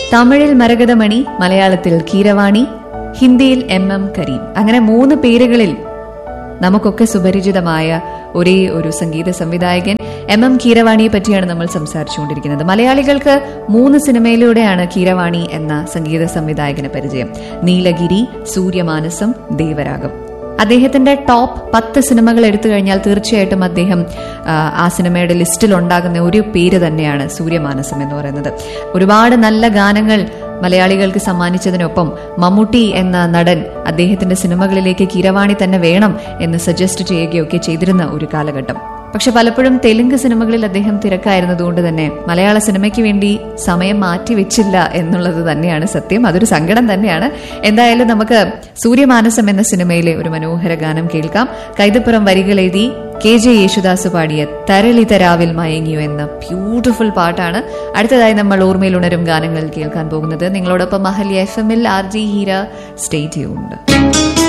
തമിഴിൽ മരകതമണി മലയാളത്തിൽ കീരവാണി ഹിന്ദിയിൽ എം എം കരീം അങ്ങനെ മൂന്ന് പേരുകളിൽ നമുക്കൊക്കെ സുപരിചിതമായ ഒരേ ഒരു സംഗീത സംവിധായകൻ എം എം കീരവാണിയെ പറ്റിയാണ് നമ്മൾ സംസാരിച്ചുകൊണ്ടിരിക്കുന്നത് മലയാളികൾക്ക് മൂന്ന് സിനിമയിലൂടെയാണ് കീരവാണി എന്ന സംഗീത സംവിധായകന് പരിചയം നീലഗിരി സൂര്യമാനസം ദേവരാഗം അദ്ദേഹത്തിന്റെ ടോപ്പ് പത്ത് സിനിമകൾ എടുത്തു കഴിഞ്ഞാൽ തീർച്ചയായിട്ടും അദ്ദേഹം ആ, ആ സിനിമയുടെ ലിസ്റ്റിൽ ഉണ്ടാകുന്ന ഒരു പേര് തന്നെയാണ് സൂര്യമാനസം എന്ന് പറയുന്നത് ഒരുപാട് നല്ല ഗാനങ്ങൾ മലയാളികൾക്ക് സമ്മാനിച്ചതിനൊപ്പം മമ്മൂട്ടി എന്ന നടൻ അദ്ദേഹത്തിന്റെ സിനിമകളിലേക്ക് കീരവാണി തന്നെ വേണം എന്ന് സജസ്റ്റ് ചെയ്യുകയൊക്കെ ചെയ്തിരുന്ന ഒരു കാലഘട്ടം പക്ഷെ പലപ്പോഴും തെലുങ്ക് സിനിമകളിൽ അദ്ദേഹം തിരക്കായിരുന്നതുകൊണ്ട് തന്നെ മലയാള സിനിമയ്ക്ക് വേണ്ടി സമയം മാറ്റി വെച്ചില്ല എന്നുള്ളത് തന്നെയാണ് സത്യം അതൊരു സങ്കടം തന്നെയാണ് എന്തായാലും നമുക്ക് സൂര്യമാനസം എന്ന സിനിമയിലെ ഒരു മനോഹര ഗാനം കേൾക്കാം കൈതപ്പുറം വരികൾ എഴുതി കെ ജെ യേശുദാസ് പാടിയ തരളിത രാവിൽ മയങ്ങിയോ എന്ന ബ്യൂട്ടിഫുൾ പാട്ടാണ് അടുത്തതായി നമ്മൾ ഓർമ്മയിൽ ഉണരും ഗാനങ്ങൾ കേൾക്കാൻ പോകുന്നത് നിങ്ങളോടൊപ്പം മഹല്യ എഫ് എമ്മിൽ ആർ ജി ഹീര സ്റ്റേറ്റ് ചെയ്യുന്നുണ്ട്